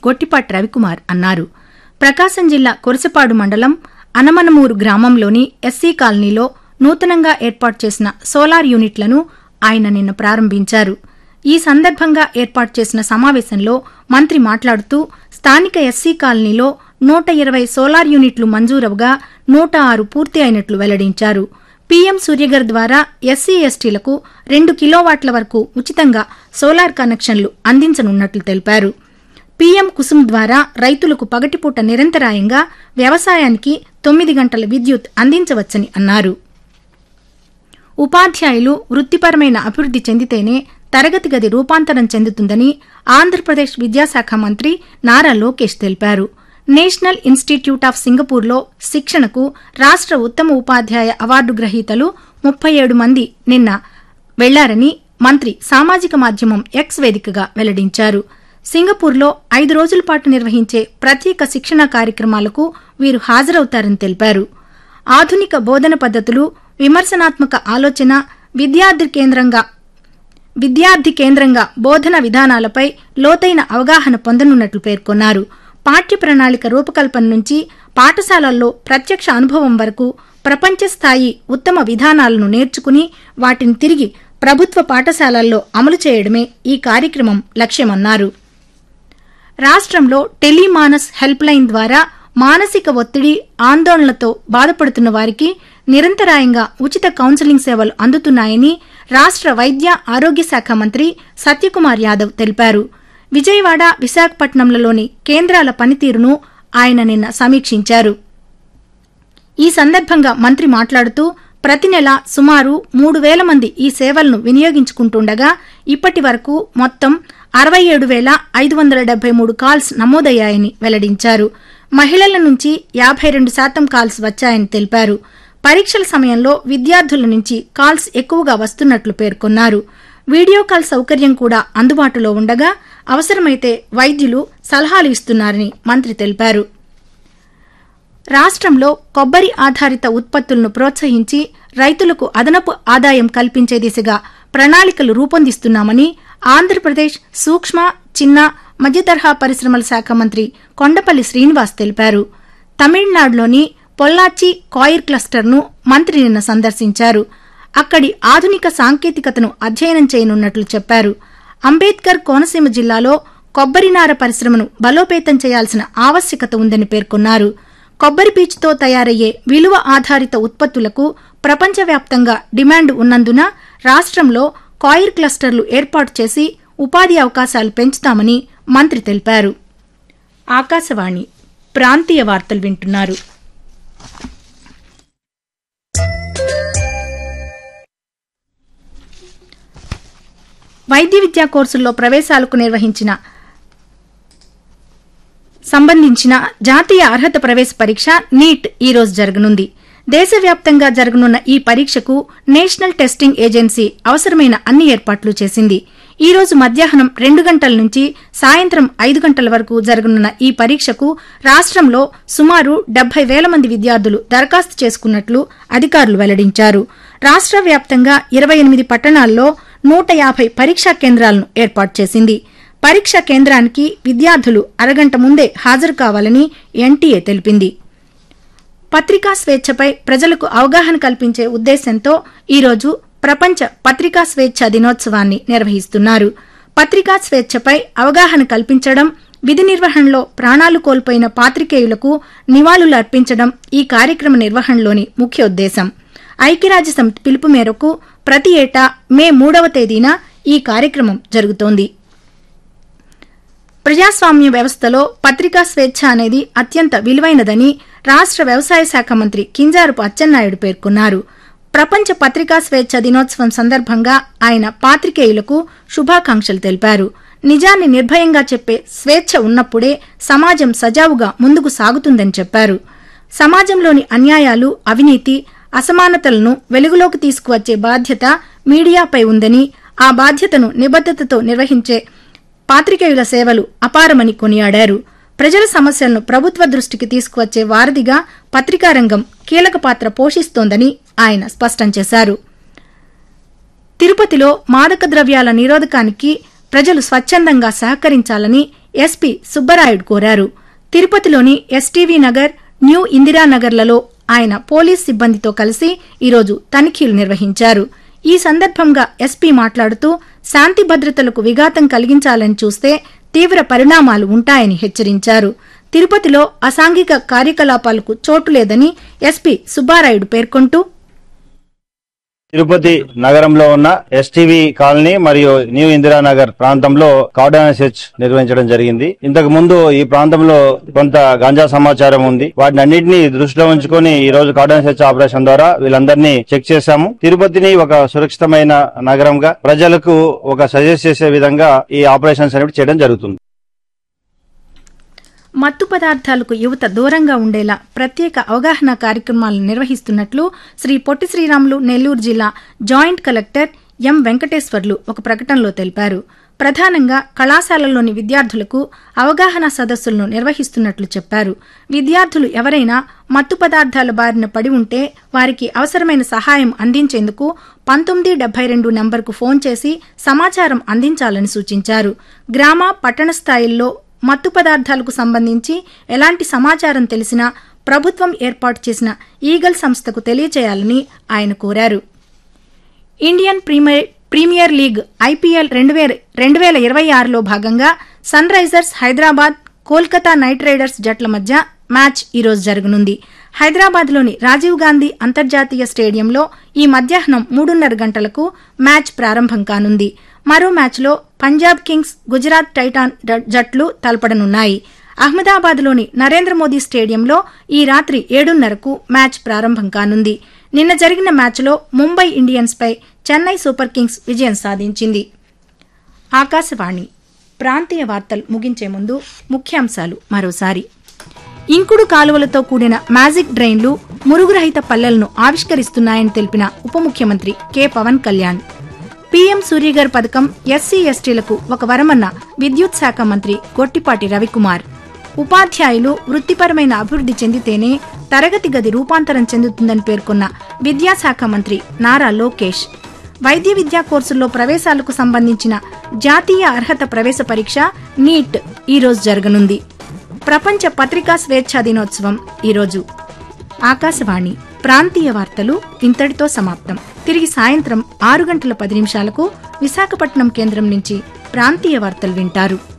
గొట్టిపాటి రవికుమార్ అన్నారు ప్రకాశం జిల్లా కొరసపాడు మండలం అనమనమూరు గ్రామంలోని ఎస్సీ కాలనీలో నూతనంగా ఏర్పాటు చేసిన సోలార్ యూనిట్లను ఆయన నిన్న ప్రారంభించారు ఈ సందర్భంగా ఏర్పాటు చేసిన సమావేశంలో మంత్రి మాట్లాడుతూ స్థానిక ఎస్సీ కాలనీలో నూట ఇరవై సోలార్ యూనిట్లు మంజూరవగా నూట ఆరు పూర్తి అయినట్లు వెల్లడించారు పీఎం సూర్యగర్ ద్వారా ఎస్సీ ఎస్టీలకు రెండు కిలోవాట్ల వరకు ఉచితంగా సోలార్ కనెక్షన్లు అందించనున్నట్లు తెలిపారు పీఎం కుసుమ్ ద్వారా రైతులకు పగటిపూట నిరంతరాయంగా వ్యవసాయానికి తొమ్మిది గంటల విద్యుత్ అందించవచ్చని అన్నారు ఉపాధ్యాయులు వృత్తిపరమైన అభివృద్ది చెందితేనే తరగతి గది రూపాంతరం చెందుతుందని ఆంధ్రప్రదేశ్ విద్యాశాఖ మంత్రి నారా లోకేష్ తెలిపారు నేషనల్ ఇన్స్టిట్యూట్ ఆఫ్ సింగపూర్లో శిక్షణకు రాష్ట్ర ఉత్తమ ఉపాధ్యాయ అవార్డు గ్రహీతలు ముప్పై ఏడు మంది నిన్న వెళ్లారని మంత్రి సామాజిక మాధ్యమం ఎక్స్ వేదికగా వెల్లడించారు సింగపూర్లో ఐదు రోజుల పాటు నిర్వహించే ప్రత్యేక శిక్షణ కార్యక్రమాలకు వీరు హాజరవుతారని తెలిపారు ఆధునిక బోధన పద్ధతులు విమర్శనాత్మక ఆలోచన విద్యార్థి కేంద్రంగా విద్యార్థి కేంద్రంగా బోధన విధానాలపై లోతైన అవగాహన పొందనున్నట్లు పేర్కొన్నారు పాఠ్య ప్రణాళిక రూపకల్పన నుంచి పాఠశాలల్లో ప్రత్యక్ష అనుభవం వరకు ప్రపంచ స్థాయి ఉత్తమ విధానాలను నేర్చుకుని వాటిని తిరిగి ప్రభుత్వ పాఠశాలల్లో అమలు చేయడమే ఈ కార్యక్రమం లక్ష్యమన్నారు రాష్ట్రంలో టెలిమానస్ హెల్ప్ లైన్ ద్వారా మానసిక ఒత్తిడి ఆందోళనలతో బాధపడుతున్న వారికి నిరంతరాయంగా ఉచిత కౌన్సిలింగ్ సేవలు అందుతున్నాయని రాష్ట్ర వైద్య ఆరోగ్య శాఖ మంత్రి సత్యకుమార్ యాదవ్ తెలిపారు విజయవాడ విశాఖపట్నంలలోని కేంద్రాల పనితీరును ఆయన నిన్న సమీక్షించారు ఈ సందర్భంగా మంత్రి మాట్లాడుతూ ప్రతి నెల సుమారు మూడు వేల మంది ఈ సేవలను వినియోగించుకుంటుండగా ఇప్పటి వరకు మొత్తం అరవై ఏడు వేల ఐదు వందల డెబ్బై మూడు కాల్స్ నమోదయ్యాయని వెల్లడించారు మహిళల నుంచి యాభై రెండు శాతం కాల్స్ వచ్చాయని తెలిపారు పరీక్షల సమయంలో విద్యార్థుల నుంచి కాల్స్ ఎక్కువగా వస్తున్నట్లు పేర్కొన్నారు వీడియో కాల్ సౌకర్యం కూడా అందుబాటులో ఉండగా అవసరమైతే వైద్యులు సలహాలు ఇస్తున్నారని మంత్రి తెలిపారు రాష్ట్రంలో కొబ్బరి ఆధారిత ఉత్పత్తులను ప్రోత్సహించి రైతులకు అదనపు ఆదాయం కల్పించే దిశగా ప్రణాళికలు రూపొందిస్తున్నామని ఆంధ్రప్రదేశ్ సూక్ష్మ చిన్న మధ్యతరహా పరిశ్రమల శాఖ మంత్రి కొండపల్లి శ్రీనివాస్ తెలిపారు తమిళనాడులోని పొల్లాచి కాయిర్ క్లస్టర్ను మంత్రి నిన్న సందర్శించారు అక్కడి ఆధునిక సాంకేతికతను అధ్యయనం చేయనున్నట్లు చెప్పారు అంబేద్కర్ కోనసీమ జిల్లాలో కొబ్బరినార పరిశ్రమను బలోపేతం చేయాల్సిన ఆవశ్యకత ఉందని పేర్కొన్నారు కొబ్బరి పీచుతో తయారయ్యే విలువ ఆధారిత ఉత్పత్తులకు ప్రపంచవ్యాప్తంగా డిమాండ్ ఉన్నందున రాష్ట్రంలో కాయిర్ క్లస్టర్లు ఏర్పాటు చేసి ఉపాధి అవకాశాలు పెంచుతామని మంత్రి తెలిపారు ఆకాశవాణి ప్రాంతీయ వార్తలు వింటున్నారు వైద్య విద్యా కోర్సుల్లో ప్రవేశాలకు నిర్వహించిన సంబంధించిన జాతీయ అర్హత ప్రవేశ పరీక్ష నీట్ ఈ రోజు జరగనుంది దేశవ్యాప్తంగా జరగనున్న ఈ పరీక్షకు నేషనల్ టెస్టింగ్ ఏజెన్సీ అవసరమైన అన్ని ఏర్పాట్లు చేసింది ఈ రోజు మధ్యాహ్నం రెండు గంటల నుంచి సాయంత్రం ఐదు గంటల వరకు జరగనున్న ఈ పరీక్షకు రాష్ట్రంలో సుమారు డెబ్బై వేల మంది విద్యార్థులు దరఖాస్తు చేసుకున్నట్లు అధికారులు వెల్లడించారు రాష్ట్ర వ్యాప్తంగా ఇరవై ఎనిమిది పట్టణాల్లో నూట యాభై పరీక్షా కేంద్రాలను ఏర్పాటు చేసింది పరీక్ష కేంద్రానికి విద్యార్థులు అరగంట ముందే హాజరు కావాలని ఎన్టీఏ తెలిపింది పత్రికా స్వేచ్ఛపై ప్రజలకు అవగాహన కల్పించే ఉద్దేశంతో ఈరోజు ప్రపంచ పత్రికా స్వేచ్ఛ దినోత్సవాన్ని నిర్వహిస్తున్నారు పత్రికా స్వేచ్ఛపై అవగాహన కల్పించడం విధి నిర్వహణలో ప్రాణాలు కోల్పోయిన పాత్రికేయులకు నివాళులు అర్పించడం ఈ కార్యక్రమ నిర్వహణలోని ముఖ్య ఉద్దేశం ఐక్యరాజ్య సమితి పిలుపు మేరకు ప్రతి ఏటా మే మూడవ తేదీన ఈ కార్యక్రమం జరుగుతోంది ప్రజాస్వామ్య వ్యవస్థలో పత్రికా స్వేచ్ఛ అనేది అత్యంత విలువైనదని రాష్ట్ర వ్యవసాయ శాఖ మంత్రి కింజారపు అచ్చెన్నాయుడు పేర్కొన్నారు ప్రపంచ పత్రికా స్వేచ్ఛ దినోత్సవం సందర్భంగా ఆయన పాత్రికేయులకు శుభాకాంక్షలు తెలిపారు నిజాన్ని నిర్భయంగా చెప్పే స్వేచ్ఛ ఉన్నప్పుడే సమాజం సజావుగా ముందుకు సాగుతుందని చెప్పారు సమాజంలోని అన్యాయాలు అవినీతి అసమానతలను వెలుగులోకి తీసుకువచ్చే బాధ్యత మీడియాపై ఉందని ఆ బాధ్యతను నిబద్దతతో నిర్వహించే పాత్రికేయుల సేవలు అపారమని కొనియాడారు ప్రజల సమస్యలను ప్రభుత్వ దృష్టికి తీసుకువచ్చే వారధిగా పత్రికా రంగం కీలక పాత్ర పోషిస్తోందని ఆయన స్పష్టం చేశారు తిరుపతిలో మాదక ద్రవ్యాల నిరోధకానికి ప్రజలు స్వచ్ఛందంగా సహకరించాలని ఎస్పీ సుబ్బరాయుడు కోరారు తిరుపతిలోని ఎస్టీవీ నగర్ న్యూ ఇందిరానగర్లలో ఆయన పోలీస్ సిబ్బందితో కలిసి ఈరోజు తనిఖీలు నిర్వహించారు ఈ సందర్భంగా ఎస్పీ మాట్లాడుతూ శాంతి భద్రతలకు విఘాతం కలిగించాలని చూస్తే తీవ్ర పరిణామాలు ఉంటాయని హెచ్చరించారు తిరుపతిలో అసాంఘిక కార్యకలాపాలకు చోటు లేదని ఎస్పీ సుబ్బారాయుడు పేర్కొంటూ తిరుపతి నగరంలో ఉన్న ఎస్టీవీ కాలనీ మరియు న్యూ ఇందిరానగర్ ప్రాంతంలో కార్డన్ సెర్చ్ నిర్వహించడం జరిగింది ఇంతకు ముందు ఈ ప్రాంతంలో కొంత గంజా సమాచారం ఉంది వాటిని అన్నింటినీ దృష్టిలో ఉంచుకొని ఈ రోజు కార్డన్ సెర్చ్ ఆపరేషన్ ద్వారా వీళ్ళందరినీ చెక్ చేశాము తిరుపతిని ఒక సురక్షితమైన నగరంగా ప్రజలకు ఒక సజెస్ట్ చేసే విధంగా ఈ ఆపరేషన్స్ అనేవి చేయడం జరుగుతుంది మత్తు పదార్థాలకు యువత దూరంగా ఉండేలా ప్రత్యేక అవగాహన కార్యక్రమాలను నిర్వహిస్తున్నట్లు శ్రీ పొట్టి శ్రీరాములు నెల్లూరు జిల్లా జాయింట్ కలెక్టర్ ఎం వెంకటేశ్వర్లు ఒక ప్రకటనలో తెలిపారు ప్రధానంగా కళాశాలల్లోని విద్యార్థులకు అవగాహన సదస్సులను నిర్వహిస్తున్నట్లు చెప్పారు విద్యార్థులు ఎవరైనా మత్తు పదార్థాల బారిన పడి ఉంటే వారికి అవసరమైన సహాయం అందించేందుకు పంతొమ్మిది డెబ్బై రెండు నంబర్కు ఫోన్ చేసి సమాచారం అందించాలని సూచించారు గ్రామ పట్టణ స్థాయిల్లో మత్తు పదార్థాలకు సంబంధించి ఎలాంటి సమాచారం తెలిసినా ప్రభుత్వం ఏర్పాటు చేసిన ఈగల్ సంస్థకు తెలియచేయాలని ఆయన కోరారు Indian premier premier league IPL రెండు వేల రెండు వేల ఇరవై ఆరులో భాగంగా sunrisers Hyderabad Kolkata knight riders జట్ల మధ్య మ్యాచ్ ఈరోజు జరగనుంది హైదరాబాద్లోని రాజీవ్ గాంధీ అంతర్జాతీయ స్టేడియంలో ఈ మధ్యాహ్నం మూడున్నర గంటలకు మ్యాచ్ ప్రారంభం కానుంది మరో మ్యాచ్లో పంజాబ్ కింగ్స్ గుజరాత్ టైటాన్ జట్లు తలపడనున్నాయి అహ్మదాబాద్లోని నరేంద్ర మోదీ స్టేడియంలో ఈ రాత్రి ఏడున్నరకు మ్యాచ్ ప్రారంభం కానుంది నిన్న జరిగిన మ్యాచ్లో ముంబై ఇండియన్స్పై చెన్నై సూపర్ కింగ్స్ విజయం సాధించింది ఆకాశవాణి ప్రాంతీయ వార్తలు ముగించే ముందు ముఖ్యాంశాలు మరోసారి ఇంకుడు కాలువలతో కూడిన మ్యాజిక్ డ్రైన్లు మురుగురహిత పల్లెలను ఆవిష్కరిస్తున్నాయని తెలిపిన ఉప ముఖ్యమంత్రి కె పవన్ కళ్యాణ్ పీఎం సూర్యగర్ పథకం ఎస్సీ ఎస్టీలకు ఒక వరమన్న విద్యుత్ శాఖ మంత్రి గొట్టిపాటి రవికుమార్ ఉపాధ్యాయులు వృత్తిపరమైన అభివృద్ది చెందితేనే తరగతి గది రూపాంతరం చెందుతుందని పేర్కొన్న విద్యాశాఖ మంత్రి నారా లోకేష్ వైద్య విద్యా కోర్సుల్లో ప్రవేశాలకు సంబంధించిన జాతీయ అర్హత ప్రవేశ పరీక్ష నీట్ ఈరోజు జరగనుంది ప్రపంచ పత్రికా స్వేచ్ఛా దినోత్సవం ఈరోజు ఆకాశవాణి ప్రాంతీయ వార్తలు ఇంతటితో సమాప్తం తిరిగి సాయంత్రం ఆరు గంటల పది నిమిషాలకు విశాఖపట్నం కేంద్రం నుంచి ప్రాంతీయ వార్తలు వింటారు